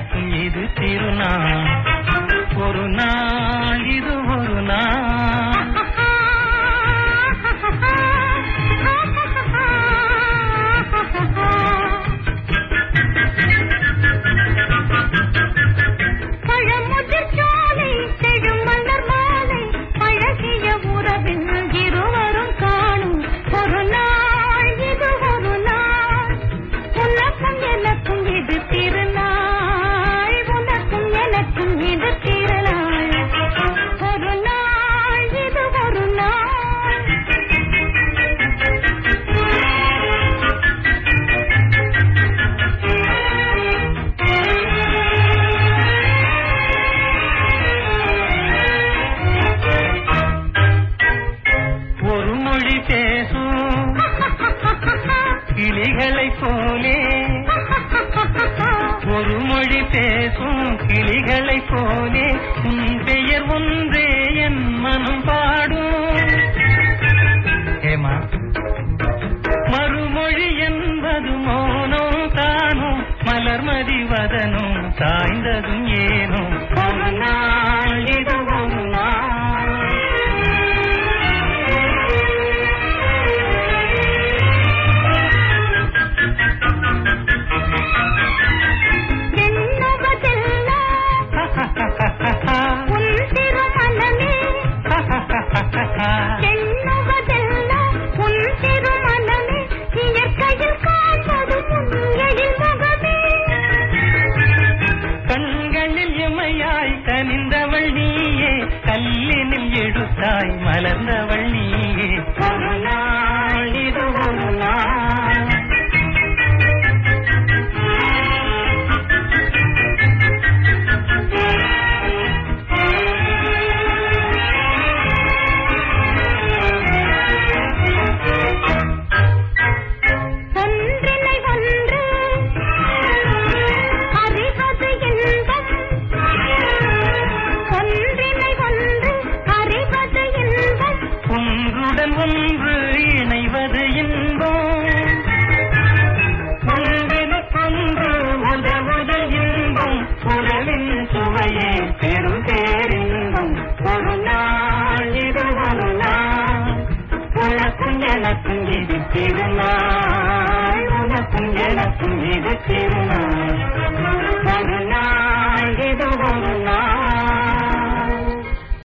எனக்கும் இது திருநாள் ஒரு நாள் இது ஒரு நாள் பழமுதிர் சோலை செழும் மலர் மாலை அழகிய உறவில் இருவரும் காணும் ஒரு நாள் இது ஒரு நாள் உனக்கும் எனக்கும் இது திருநாள் உனக்கும் எனக்கும் இது திருநாள் ஒரு நாள் இது ஒரு ஒரு மொழி பேசும் கிளிகளைப் போலே ஒரு மொழி பேசும் கிளிகளைப் போலே உன் பெயர் ஒன்றே என் மனம் பாடும் ஏமா மறுமொழி என்பது மௌனம் தானும் மலர்மதி வதனும் சாய்ந்ததும் ஏனோ ஒரு நாள் இது ஒரு நாள் எண்ணுவதெல்லாம் உன் திருமணமே எண்ணுவதெல்லாம் உன் திருமணமே இயற்கையில் காண்பதும் உண்மையில் முகமே கண்களில் எமையாய் கனிந்தவள் நீயே கல்லினில் எடுத்தாய் மலர்ந்தவள் நீயே ஒரு நாள் இது ஒரு நாள் ஒன்றினை ஒன்று அறிவது இன்பம் ஒன்றினை ஒன்று அறிவது இன்பம் ஒன்றுடன் ஒன்று இணைவது இன்பம் ஒன்றினுக்கொன்று உதவுதல் இன்பம் உறவின் சுவையே பெரும் பேரின்பம் ஒரு நாள் இது ஒரு நாள் உனக்கும் எனக்கும் இது திருநாள் உனக்கும் எனக்கும் இது திருநாள்